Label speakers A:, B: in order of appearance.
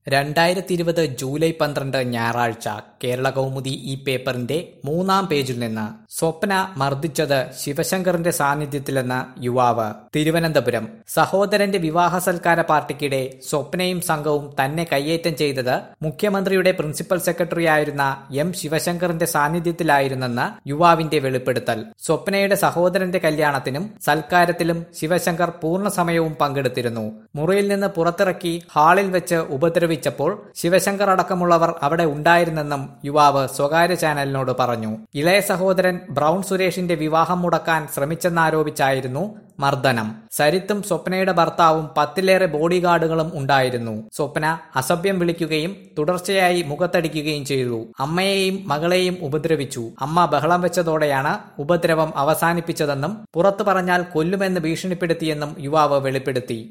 A: രണ്ടായിരത്തി ഇരുപത് ജൂലൈ പന്ത്രണ്ട് ഞായറാഴ്ച കേരള കൗമുദി ഈ പേപ്പറിന്റെ മൂന്നാം പേജിൽ നിന്ന് സ്വപ്ന മർദ്ദിച്ചത് ശിവശങ്കറിന്റെ സാന്നിധ്യത്തിലെന്ന യുവാവ് തിരുവനന്തപുരം സഹോദരന്റെ വിവാഹ സൽക്കാര പാർട്ടിക്കിടെ സ്വപ്നയും സംഘവും തന്നെ കയ്യേറ്റം ചെയ്തത് മുഖ്യമന്ത്രിയുടെ പ്രിൻസിപ്പൽ സെക്രട്ടറിയായിരുന്ന എം ശിവശങ്കറിന്റെ സാന്നിധ്യത്തിലായിരുന്നെന്ന് യുവാവിന്റെ വെളിപ്പെടുത്തൽ സ്വപ്നയുടെ സഹോദരന്റെ കല്യാണത്തിനും സൽക്കാരത്തിലും ശിവശങ്കർ പൂർണ്ണ സമയവും പങ്കെടുത്തിരുന്നു മുറിയിൽ നിന്ന് പുറത്തിറക്കി ഹാളിൽ വെച്ച് ഉപദ്രവിച്ചപ്പോൾ ശിവശങ്കർ അടക്കമുള്ളവർ അവിടെ ഉണ്ടായിരുന്നെന്നും യുവാവ് സ്വകാര്യ ചാനലിനോട് പറഞ്ഞു ഇളയ സഹോദരൻ ബ്രൗൺ സുരേഷിന്റെ വിവാഹം മുടക്കാൻ ശ്രമിച്ചെന്നാരോപിച്ചായിരുന്നു മർദ്ദനം സരിത്തും സ്വപ്നയുടെ ഭർത്താവും പത്തിലേറെ ബോഡി ഗാർഡുകളും ഉണ്ടായിരുന്നു സ്വപ്ന അസഭ്യം വിളിക്കുകയും തുടർച്ചയായി മുഖത്തടിക്കുകയും ചെയ്തു അമ്മയെയും മകളെയും ഉപദ്രവിച്ചു അമ്മ ബഹളം വെച്ചതോടെയാണ് ഉപദ്രവം അവസാനിപ്പിച്ചതെന്നും പുറത്തു പറഞ്ഞാൽ കൊല്ലുമെന്ന് ഭീഷണിപ്പെടുത്തിയെന്നും യുവാവ് വെളിപ്പെടുത്തി